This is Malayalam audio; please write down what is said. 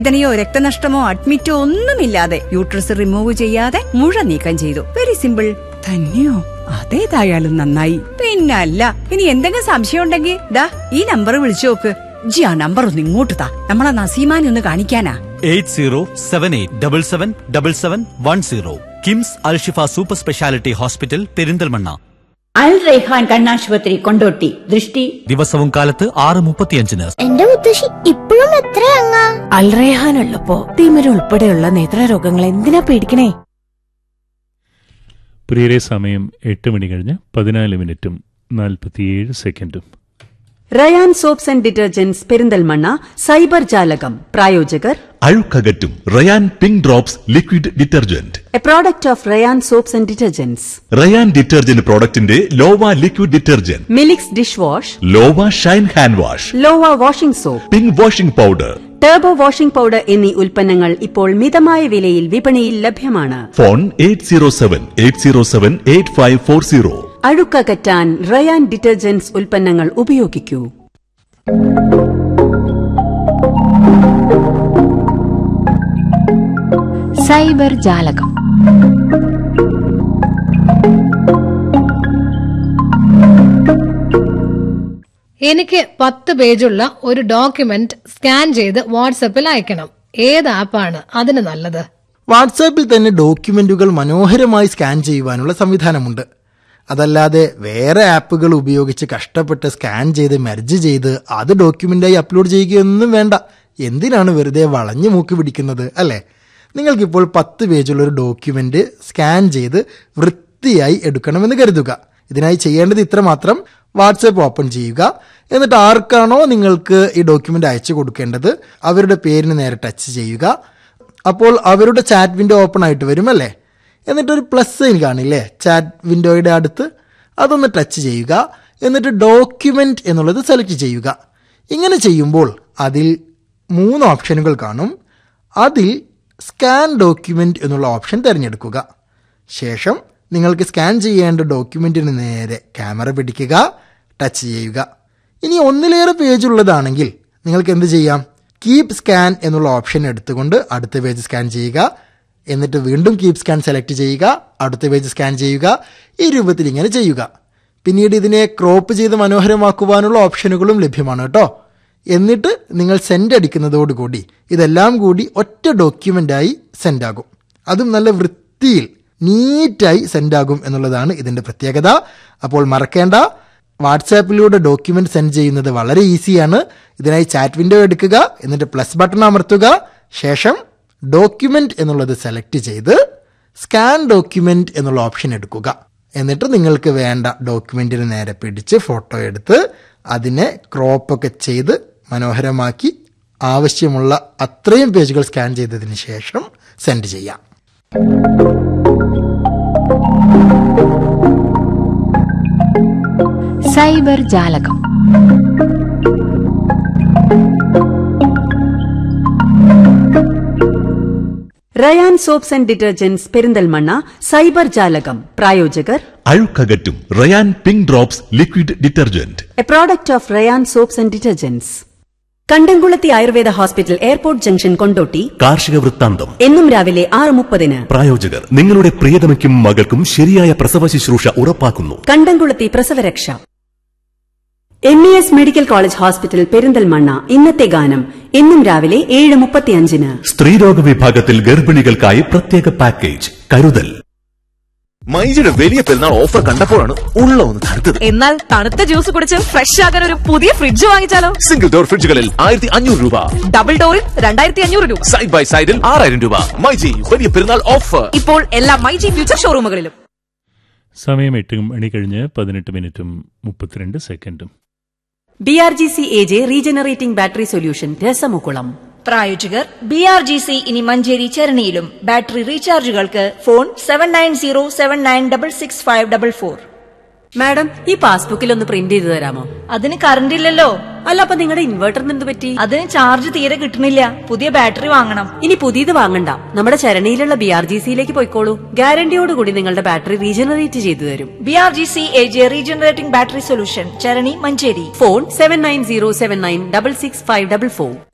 വേദനയോ രക്തനഷ്ടമോ അഡ്മിറ്റോ ഒന്നുമില്ലാതെ യൂട്രസ് റിമൂവ് ചെയ്യാതെ മുഴ നീക്കം ചെയ്തു വെരി സിമ്പിൾ തന്നെയോ അതേതായാലും നന്നായി പിന്നല്ല ഇനി എന്തെങ്കിലും സംശയം ഉണ്ടെങ്കിൽ ദാ ഈ നമ്പർ വിളിച്ചു നോക്ക് ജി ആ നമ്പർ ഒന്ന് ഇങ്ങോട്ട് താ നമ്മളെ നസീമാനെ ഒന്ന് കാണിക്കാനാ eight zero seven eight double seven double seven one zero KIMS Alshifa super speciality hospital Perinthalmanna Al Raihan കണ്ണാശുപത്രി കൊണ്ടോട്ടി ദൃഷ്ടി ദിവസവും കാലത്ത് ആറ് മുപ്പത്തിയഞ്ചിന് എന്റെ മുത്തശ്ശി ഇപ്പോഴും എത്രയങ്ങാ അൽറേഹാൻ ഉള്ളപ്പോ തിമിര ഉൾപ്പെടെയുള്ള നേത്രരോഗങ്ങൾ എന്തിനാ പേടിക്കണേ പ്രിയരെ സമയം എട്ട് മണി കഴിഞ്ഞ് പതിനാല് മിനിറ്റും നാൽപ്പത്തിയേഴ് സെക്കൻഡും Rayan soaps and detergents Perinthalmanna cyber ജാലകം പ്രായോജകർ അഴുക്കകറ്റും Rayan pink drops liquid detergent a product of Rayan soaps and detergents Rayan detergent പ്രോഡക്റ്റിന്റെ Lova liquid detergent Milix dish wash Lova shine hand wash Lova washing soap pink washing powder turbo washing powder എന്നീ ഉൽപ്പന്നങ്ങൾ ഇപ്പോൾ മിതമായ വിലയിൽ വിപണിയിൽ ലഭ്യമാണ് phone eight zero seven eight zero seven eight five four zero അഴുക്കകറ്റാൻ റയാൻ ഡിറ്റർജന്റ്സ് ഉൽപ്പന്നങ്ങൾ ഉപയോഗിക്കൂ സൈബർ ജാലകം എനിക്ക് പത്ത് പേജുള്ള ഒരു ഡോക്യുമെന്റ് സ്കാൻ ചെയ്ത് വാട്സപ്പിൽ അയക്കണം ഏത് ആപ്പാണ് അതിന് നല്ലത് വാട്സാപ്പിൽ തന്നെ ഡോക്യുമെന്റുകൾ മനോഹരമായി സ്കാൻ ചെയ്യുവാനുള്ള സംവിധാനമുണ്ട് അതല്ലാതെ വേറെ ആപ്പുകൾ ഉപയോഗിച്ച് കഷ്ടപ്പെട്ട് സ്കാൻ ചെയ്ത് മെർജ് ചെയ്ത് അത് ഡോക്യുമെന്റായി അപ്ലോഡ് ചെയ്യുകയൊന്നും വേണ്ട എന്തിനാണ് വെറുതെ വളഞ്ഞു മൂക്ക് പിടിക്കുന്നത് അല്ലേ നിങ്ങൾക്കിപ്പോൾ പത്ത് പേജുള്ള ഒരു ഡോക്യുമെന്റ് സ്കാൻ ചെയ്ത് വൃത്തിയായി എടുക്കണമെന്ന് കരുതുക ഇതിനായി ചെയ്യേണ്ടത് ഇത്രമാത്രം വാട്സാപ്പ് ഓപ്പൺ ചെയ്യുക എന്നിട്ട് ആർക്കാണോ നിങ്ങൾക്ക് ഈ ഡോക്യുമെന്റ് അയച്ചു കൊടുക്കേണ്ടത് അവരുടെ പേരിന് നേരെ ടച്ച് ചെയ്യുക അപ്പോൾ അവരുടെ ചാറ്റ് വിൻഡോ ഓപ്പൺ ആയിട്ട് വരും അല്ലേ എന്നിട്ട് ഒരു പ്ലസ് സൈൻ കാണില്ലേ ചാറ്റ് വിൻഡോയുടെ അടുത്ത് അതൊന്ന് ടച്ച് ചെയ്യുക എന്നിട്ട് ഡോക്യുമെന്റ് എന്നുള്ളത് സെലക്ട് ചെയ്യുക ഇങ്ങനെ ചെയ്യുമ്പോൾ അതിൽ മൂന്ന് ഓപ്ഷനുകൾ കാണും അതിൽ സ്കാൻ ഡോക്യുമെന്റ് എന്നുള്ള ഓപ്ഷൻ തിരഞ്ഞെടുക്കുക ശേഷം നിങ്ങൾക്ക് സ്കാൻ ചെയ്യേണ്ട ഡോക്യുമെന്റിന് നേരെ ക്യാമറ പിടിക്കുക ടച്ച് ചെയ്യുക ഇനി ഒന്നിലേറെ പേജ് ഉള്ളതാണെങ്കിൽ നിങ്ങൾക്ക് എന്ത് ചെയ്യാം കീപ് സ്കാൻ എന്നുള്ള ഓപ്ഷൻ എടുത്തുകൊണ്ട് അടുത്ത പേജ് സ്കാൻ ചെയ്യുക എന്നിട്ട് വീണ്ടും കീപ് സ്കാൻ സെലക്ട് ചെയ്യുക അടുത്ത പേജ് സ്കാൻ ചെയ്യുക ഈ രൂപത്തിൽ ഇങ്ങനെ ചെയ്യുക പിന്നീട് ഇതിനെ ക്രോപ്പ് ചെയ്ത് മനോഹരമാക്കുവാനുള്ള ഓപ്ഷനുകളും ലഭ്യമാണ് കേട്ടോ എന്നിട്ട് നിങ്ങൾ സെൻഡ് അടിക്കുന്നതോടുകൂടി ഇതെല്ലാം കൂടി ഒറ്റ ഡോക്യുമെൻ്റായി സെൻഡ് ആകും അതും നല്ല വൃത്തിയിൽ നീറ്റായി സെൻഡ് ആകും എന്നുള്ളതാണ് ഇതിൻ്റെ പ്രത്യേകത അപ്പോൾ മറക്കേണ്ട വാട്സാപ്പിലൂടെ ഡോക്യുമെന്റ് സെൻഡ് ചെയ്യുന്നത് വളരെ ഈസിയാണ് ഇതിനായി ചാറ്റ് വിൻഡോ എടുക്കുക എന്നിട്ട് പ്ലസ് ബട്ടൺ അമർത്തുക ശേഷം ഡോക്യുമെന്റ് എന്നുള്ളത് സെലക്ട് ചെയ്ത് സ്കാൻ ഡോക്യുമെന്റ് എന്നുള്ള ഓപ്ഷൻ എടുക്കുക എന്നിട്ട് നിങ്ങൾക്ക് വേണ്ട ഡോക്യുമെന്റിന് നേരെ പിടിച്ച് ഫോട്ടോ എടുത്ത് അതിനെ ക്രോപ്പൊക്കെ ചെയ്ത് മനോഹരമാക്കി ആവശ്യമുള്ള അത്രയും പേജുകൾ സ്കാൻ ചെയ്തതിന് ശേഷം സെൻഡ് ചെയ്യാം സൈബർ ജാലകം Rayan soaps and detergents Perinthalmanna cyber ജാലകം പ്രായോജകർ അഴുക്കകറ്റും Rayan pink drops liquid detergent a product of Rayan soaps and detergents Kandamkulathy Ayurveda hospital airport junction Kondotty കാർഷിക വൃത്താന്തം എന്നും രാവിലെ ആറ് മുപ്പതിന് പ്രായോജകർ നിങ്ങളുടെ പ്രിയതമയ്ക്കും മകൾക്കും ശരിയായ പ്രസവ ശുശ്രൂഷ ഉറപ്പാക്കുന്നു Kandamkulathy Prasavaraksha M E S medical college hospital Perinthalmanna ഇന്നത്തെ ഗാനം എന്നും രാവിലെ ഏഴ് മുപ്പത്തിയഞ്ചിന് സ്ത്രീരോഗ വിഭാഗത്തിൽ ഗർഭിണികൾക്കായി പ്രത്യേക പാക്കേജ് കരുതൽ മൈജിയുടെ വലിയ പെരുന്നാൾ ഓഫർ കണ്ടപ്പോഴാണ് ഉള്ള ഒന്ന് തടുത്തത് എന്നാൽ തണുത്ത ജ്യൂസ് കുടിച്ച് ഫ്രഷ് ആകാൻ ഒരു പുതിയ ഫ്രിഡ്ജ് വാങ്ങിച്ചാലോ സിംഗിൾ ഡോർ ഫ്രിഡ്ജുകളിൽ ആയിരത്തി അഞ്ഞൂറ് രൂപ ഡബിൾ ഡോറിൽ രണ്ടായിരത്തി അഞ്ഞൂറ് രൂപ സൈഡ് ബൈ സൈഡിൽ ആറായിരം രൂപ മൈജി വലിയ പെരുന്നാൾ ഓഫർ ഇപ്പോൾ എല്ലാ മൈജി ഫ്യൂച്ചർ ഷോറൂമുകളിലും സമയം എട്ട് മണി കഴിഞ്ഞ് പതിനെട്ട് മിനിറ്റും മുപ്പത്തിരണ്ട് സെക്കൻഡും B R G C A J regenerating battery solution രസമുകുളം പ്രായോജകർ ബി ആർ ജി സി ഇനി മഞ്ചേരി ചരണിയിലും ബാറ്ററി റീചാർജുകൾക്ക് phone seven nine zero seven nine double six five double four madam ഈ പാസ്ബുക്കിൽ ഒന്ന് പ്രിന്റ് ചെയ്ത് തരാമോ അതിന് കറണ്ട് ഇല്ലല്ലോ അല്ല അപ്പൊ നിങ്ങളുടെ ഇൻവെർട്ടറിന് എന്ത് പറ്റി അതിന് ചാർജ് തീരെ കിട്ടണില്ല പുതിയ ബാറ്ററി വാങ്ങണം ഇനി പുതിയത് വാങ്ങണ്ട നമ്മുടെ ചരണിയിലുള്ള ബി ആർ ജി സിയിലേക്ക് പോയിക്കോളൂ ഗ്യാരണ്ടിയോടുകൂടി നിങ്ങളുടെ ബാറ്ററി റീജനറേറ്റ് ചെയ്തു തരും B R G C A J regenerating battery solution Charani Manjeri phone seven nine zero seven nine double six five double four